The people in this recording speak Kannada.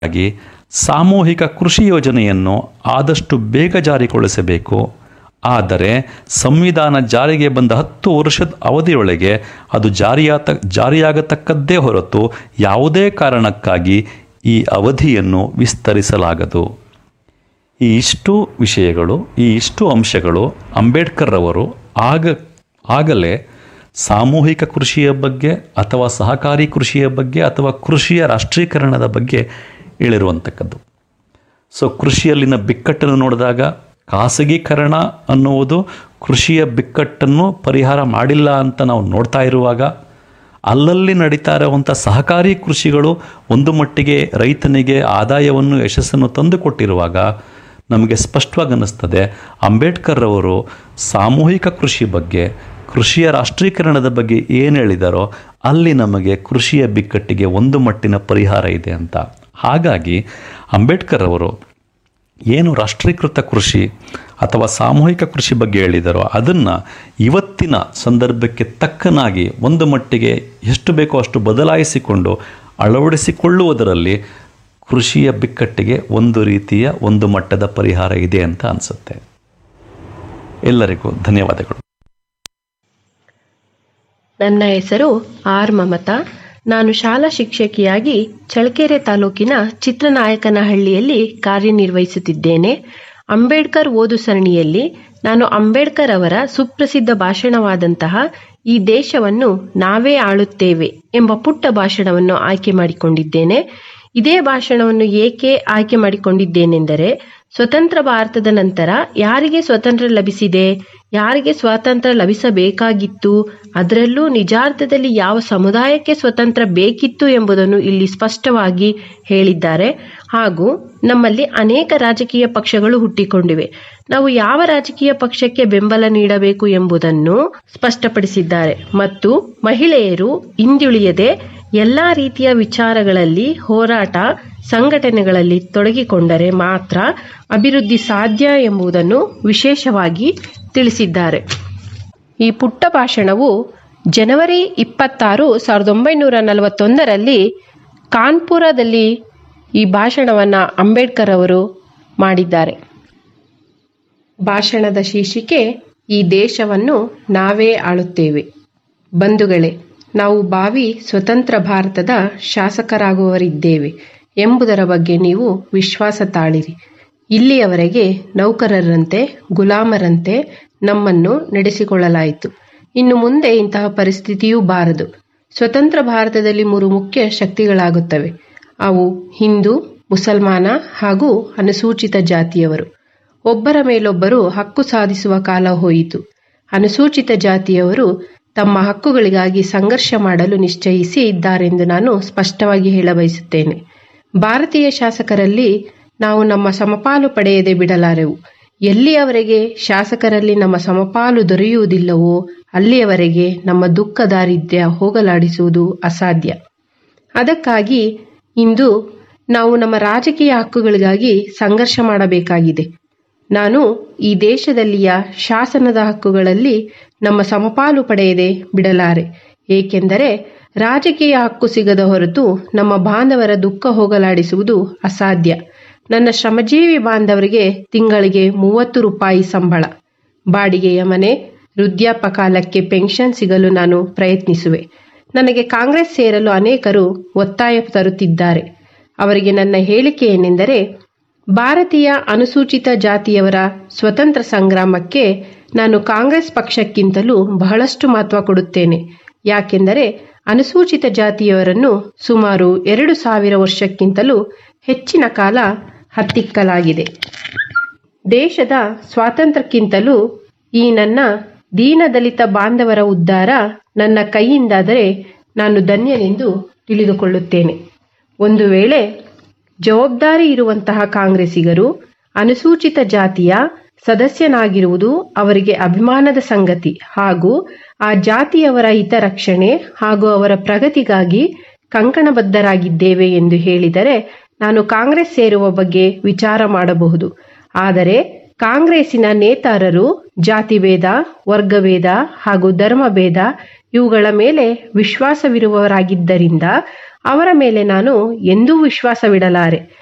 ಹಾಗಾಗಿ ಸಾಮೂಹಿಕ ಕೃಷಿ ಯೋಜನೆಯನ್ನು ಆದಷ್ಟು ಬೇಗ ಜಾರಿಗೊಳಿಸಬೇಕು ಆದರೆ ಸಂವಿಧಾನ ಜಾರಿಗೆ ಬಂದ ಹತ್ತು ವರ್ಷದ ಅವಧಿಯೊಳಗೆ ಅದು ಜಾರಿಯಾತ ಜಾರಿಯಾಗತಕ್ಕದ್ದೇ ಹೊರತು ಯಾವುದೇ ಕಾರಣಕ್ಕಾಗಿ ಈ ಅವಧಿಯನ್ನು ವಿಸ್ತರಿಸಲಾಗದು ಈ ಇಷ್ಟು ವಿಷಯಗಳು ಈ ಇಷ್ಟು ಅಂಶಗಳು ಅಂಬೇಡ್ಕರ್ ಅವರು ಆಗ ಆಗಲೇ ಸಾಮೂಹಿಕ ಕೃಷಿಯ ಬಗ್ಗೆ ಅಥವಾ ಸಹಕಾರಿ ಕೃಷಿಯ ಬಗ್ಗೆ ಅಥವಾ ಕೃಷಿಯ ರಾಷ್ಟ್ರೀಕರಣದ ಬಗ್ಗೆ ಹೇಳಿರುವಂಥಕ್ಕದ್ದು ಸೊ ಕೃಷಿಯಲ್ಲಿನ ಬಿಕ್ಕಟ್ಟನ್ನು ನೋಡಿದಾಗ ಖಾಸಗೀಕರಣ ಅನ್ನುವುದು ಕೃಷಿಯ ಬಿಕ್ಕಟ್ಟನ್ನು ಪರಿಹಾರ ಮಾಡಿಲ್ಲ ಅಂತ ನಾವು ನೋಡ್ತಾ ಇರುವಾಗ ಅಲ್ಲಲ್ಲಿ ನಡೀತಾ ಇರುವಂಥ ಸಹಕಾರಿ ಕೃಷಿಗಳು ಒಂದು ಮಟ್ಟಿಗೆ ರೈತನಿಗೆ ಆದಾಯವನ್ನು ಯಶಸ್ಸನ್ನು ತಂದುಕೊಟ್ಟಿರುವಾಗ ನಮಗೆ ಸ್ಪಷ್ಟವಾಗಿ ಅನ್ನಿಸ್ತದೆ ಅಂಬೇಡ್ಕರ್ ಅವರು ಸಾಮೂಹಿಕ ಕೃಷಿ ಬಗ್ಗೆ ಕೃಷಿಯ ರಾಷ್ಟ್ರೀಕರಣದ ಬಗ್ಗೆ ಏನು ಹೇಳಿದಾರೋ ಅಲ್ಲಿ ನಮಗೆ ಕೃಷಿಯ ಬಿಕ್ಕಟ್ಟಿಗೆ ಒಂದು ಮಟ್ಟಿನ ಪರಿಹಾರ ಇದೆ ಅಂತ ಹಾಗಾಗಿ ಅಂಬೇಡ್ಕರ್ ಅವರು ಏನು ರಾಷ್ಟ್ರೀಕೃತ ಕೃಷಿ ಅಥವಾ ಸಾಮೂಹಿಕ ಕೃಷಿ ಬಗ್ಗೆ ಹೇಳಿದಾರೋ ಅದನ್ನು ಇವತ್ತಿನ ಸಂದರ್ಭಕ್ಕೆ ತಕ್ಕನಾಗಿ ಒಂದು ಮಟ್ಟಿಗೆ ಎಷ್ಟು ಬೇಕೋ ಅಷ್ಟು ಬದಲಾಯಿಸಿಕೊಂಡು ಅಳವಡಿಸಿಕೊಳ್ಳುವುದರಲ್ಲಿ ಕೃಷಿಯ ಬಿಕ್ಕಟ್ಟಿಗೆ ಒಂದು ರೀತಿಯ ಒಂದು ಮಟ್ಟದ ಪರಿಹಾರ ಇದೆ ಅಂತ ಅನಿಸುತ್ತೆ ಎಲ್ಲರಿಗೂ ಧನ್ಯವಾದಗಳು ನನ್ನ ಹೆಸರು ಆರ್ ಮಮತಾ ನಾನು ಶಾಲಾ ಶಿಕ್ಷಕಿಯಾಗಿ ಚಳ್ಳಕೆರೆ ತಾಲೂಕಿನ ಚಿತ್ರನಾಯಕನಹಳ್ಳಿಯಲ್ಲಿ ಕಾರ್ಯನಿರ್ವಹಿಸುತ್ತಿದ್ದೇನೆ ಅಂಬೇಡ್ಕರ್ ಓದು ಸರಣಿಯಲ್ಲಿ ನಾನು ಅಂಬೇಡ್ಕರ್ ಅವರ ಸುಪ್ರಸಿದ್ಧ ಭಾಷಣವಾದಂತಹ ಈ ದೇಶವನ್ನು ನಾವೇ ಆಳುತ್ತೇವೆ ಎಂಬ ಪುಟ್ಟ ಭಾಷಣವನ್ನು ಆಯ್ಕೆ ಮಾಡಿಕೊಂಡಿದ್ದೇನೆ ಇದೇ ಭಾಷಣವನ್ನು ಏಕೆ ಆಯ್ಕೆ ಮಾಡಿಕೊಂಡಿದ್ದೇನೆಂದರೆ ಸ್ವತಂತ್ರ ಭಾರತದ ನಂತರ ಯಾರಿಗೆ ಸ್ವತಂತ್ರ ಲಭಿಸಿದೆ ಯಾರಿಗೆ ಸ್ವಾತಂತ್ರ್ಯ ಲಭಿಸಬೇಕಾಗಿತ್ತು ಅದರಲ್ಲೂ ನಿಜಾರ್ಥದಲ್ಲಿ ಯಾವ ಸಮುದಾಯಕ್ಕೆ ಸ್ವತಂತ್ರ ಬೇಕಿತ್ತು ಎಂಬುದನ್ನು ಇಲ್ಲಿ ಸ್ಪಷ್ಟವಾಗಿ ಹೇಳಿದ್ದಾರೆ ಹಾಗೂ ನಮ್ಮಲ್ಲಿ ಅನೇಕ ರಾಜಕೀಯ ಪಕ್ಷಗಳು ಹುಟ್ಟಿಕೊಂಡಿವೆ ನಾವು ಯಾವ ರಾಜಕೀಯ ಪಕ್ಷಕ್ಕೆ ಬೆಂಬಲ ನೀಡಬೇಕು ಎಂಬುದನ್ನು ಸ್ಪಷ್ಟಪಡಿಸಿದ್ದಾರೆ ಮತ್ತು ಮಹಿಳೆಯರು ಹಿಂದುಳಿಯದೆ ಎಲ್ಲಾ ರೀತಿಯ ವಿಚಾರಗಳಲ್ಲಿ ಹೋರಾಟ ಸಂಘಟನೆಗಳಲ್ಲಿ ತೊಡಗಿಕೊಂಡರೆ ಮಾತ್ರ ಅಭಿವೃದ್ಧಿ ಸಾಧ್ಯ ಎಂಬುದನ್ನು ವಿಶೇಷವಾಗಿ ತಿಳಿಸಿದ್ದಾರೆ ಈ ಪುಟ್ಟ ಭಾಷಣವು ಜನವರಿ ಇಪ್ಪತ್ತಾರು ಸಾವಿರದ ಒಂಬೈನೂರ ನಲವತ್ತೊಂದರಲ್ಲಿ ಕಾನ್ಪುರದಲ್ಲಿ ಈ ಭಾಷಣವನ್ನು ಅಂಬೇಡ್ಕರ್ ಅವರು ಮಾಡಿದ್ದಾರೆ ಭಾಷಣದ ಶೀರ್ಷಿಕೆ ಈ ದೇಶವನ್ನು ನಾವೇ ಆಳುತ್ತೇವೆ ಬಂಧುಗಳೇ ನಾವು ಭಾವಿ ಸ್ವತಂತ್ರ ಭಾರತದ ಶಾಸಕರಾಗುವವರಿದ್ದೇವೆ ಎಂಬುದರ ಬಗ್ಗೆ ನೀವು ವಿಶ್ವಾಸ ತಾಳಿರಿ ಇಲ್ಲಿಯವರೆಗೆ ನೌಕರರಂತೆ ಗುಲಾಮರಂತೆ ನಮ್ಮನ್ನು ನಡೆಸಿಕೊಳ್ಳಲಾಯಿತು ಇನ್ನು ಮುಂದೆ ಇಂತಹ ಪರಿಸ್ಥಿತಿಯೂ ಬಾರದು ಸ್ವತಂತ್ರ ಭಾರತದಲ್ಲಿ ಮೂರು ಮುಖ್ಯ ಶಕ್ತಿಗಳಾಗುತ್ತವೆ ಅವು ಹಿಂದೂ ಮುಸಲ್ಮಾನ ಹಾಗೂ ಅನುಸೂಚಿತ ಜಾತಿಯವರು ಒಬ್ಬರ ಮೇಲೊಬ್ಬರು ಹಕ್ಕು ಸಾಧಿಸುವ ಕಾಲ ಹೋಯಿತು ಅನುಸೂಚಿತ ಜಾತಿಯವರು ತಮ್ಮ ಹಕ್ಕುಗಳಿಗಾಗಿ ಸಂಘರ್ಷ ಮಾಡಲು ನಿಶ್ಚಯಿಸಿ ಇದ್ದಾರೆಂದು ನಾನು ಸ್ಪಷ್ಟವಾಗಿ ಹೇಳಬಯಸುತ್ತೇನೆ ಭಾರತೀಯ ಶಾಸಕರಲ್ಲಿ ನಾವು ನಮ್ಮ ಸಮಪಾಲು ಪಡೆಯದೆ ಬಿಡಲಾರೆವು ಎಲ್ಲಿಯವರೆಗೆ ಶಾಸಕರಲ್ಲಿ ನಮ್ಮ ಸಮಪಾಲು ದೊರೆಯುವುದಿಲ್ಲವೋ ಅಲ್ಲಿಯವರೆಗೆ ನಮ್ಮ ದುಃಖ ದಾರಿದ್ರ್ಯ ಹೋಗಲಾಡಿಸುವುದು ಅಸಾಧ್ಯ ಅದಕ್ಕಾಗಿ ಇಂದು ನಾವು ನಮ್ಮ ರಾಜಕೀಯ ಹಕ್ಕುಗಳಿಗಾಗಿ ಸಂಘರ್ಷ ಮಾಡಬೇಕಾಗಿದೆ ನಾನು ಈ ದೇಶದಲ್ಲಿಯ ಶಾಸನದ ಹಕ್ಕುಗಳಲ್ಲಿ ನಮ್ಮ ಸಮಪಾಲು ಪಡೆಯದೆ ಬಿಡಲಾರೆ ಏಕೆಂದರೆ ರಾಜಕೀಯ ಹಕ್ಕು ಸಿಗದ ಹೊರತು ನಮ್ಮ ಬಾಂಧವರ ದುಃಖ ಹೋಗಲಾಡಿಸುವುದು ಅಸಾಧ್ಯ ನನ್ನ ಶ್ರಮಜೀವಿ ಬಾಂಧವರಿಗೆ ತಿಂಗಳಿಗೆ ಮೂವತ್ತು ರೂಪಾಯಿ ಸಂಬಳ ಬಾಡಿಗೆಯ ಮನೆ ವೃದ್ಧಾಪಕಾಲಕ್ಕೆ ಪೆನ್ಷನ್ ಸಿಗಲು ನಾನು ಪ್ರಯತ್ನಿಸುವೆ ನನಗೆ ಕಾಂಗ್ರೆಸ್ ಸೇರಲು ಅನೇಕರು ಒತ್ತಾಯ ತರುತ್ತಿದ್ದಾರೆ ಅವರಿಗೆ ನನ್ನ ಹೇಳಿಕೆ ಏನೆಂದರೆ ಭಾರತೀಯ ಅನುಸೂಚಿತ ಜಾತಿಯವರ ಸ್ವತಂತ್ರ ಸಂಗ್ರಾಮಕ್ಕೆ ನಾನು ಕಾಂಗ್ರೆಸ್ ಪಕ್ಷಕ್ಕಿಂತಲೂ ಬಹಳಷ್ಟು ಮಹತ್ವ ಕೊಡುತ್ತೇನೆ ಯಾಕೆಂದರೆ ಅನುಸೂಚಿತ ಜಾತಿಯವರನ್ನು ಸುಮಾರು ಎರಡು ಸಾವಿರ ವರ್ಷಕ್ಕಿಂತಲೂ ಹೆಚ್ಚಿನ ಕಾಲ ಹತ್ತಿಕ್ಕಲಾಗಿದೆ ದೇಶದ ಸ್ವಾತಂತ್ರ್ಯಕ್ಕಿಂತಲೂ ಈ ನನ್ನ ದೀನದಲಿತ ಬಾಂಧವರ ಉದ್ಧಾರ ನನ್ನ ಕೈಯಿಂದಾದರೆ ನಾನು ಧನ್ಯನೆಂದು ತಿಳಿದುಕೊಳ್ಳುತ್ತೇನೆ ಒಂದು ವೇಳೆ ಜವಾಬ್ದಾರಿ ಇರುವಂತಹ ಕಾಂಗ್ರೆಸ್ಸಿಗರು ಅನುಸೂಚಿತ ಜಾತಿಯ ಸದಸ್ಯನಾಗಿರುವುದು ಅವರಿಗೆ ಅಭಿಮಾನದ ಸಂಗತಿ ಹಾಗೂ ಆ ಜಾತಿಯವರ ಹಿತರಕ್ಷಣೆ ಹಾಗೂ ಅವರ ಪ್ರಗತಿಗಾಗಿ ಕಂಕಣಬದ್ಧರಾಗಿದ್ದೇವೆ ಎಂದು ಹೇಳಿದರೆ ನಾನು ಕಾಂಗ್ರೆಸ್ ಸೇರುವ ಬಗ್ಗೆ ವಿಚಾರ ಮಾಡಬಹುದು ಆದರೆ ಕಾಂಗ್ರೆಸ್ಸಿನ ನೇತಾರರು ಜಾತಿಭೇದ ವರ್ಗಭೇದ ಹಾಗೂ ಧರ್ಮಭೇದ ಇವುಗಳ ಮೇಲೆ ವಿಶ್ವಾಸವಿರುವವರಾಗಿದ್ದರಿಂದ ಅವರ ಮೇಲೆ ನಾನು ಎಂದೂ ವಿಶ್ವಾಸವಿಡಲಾರೆ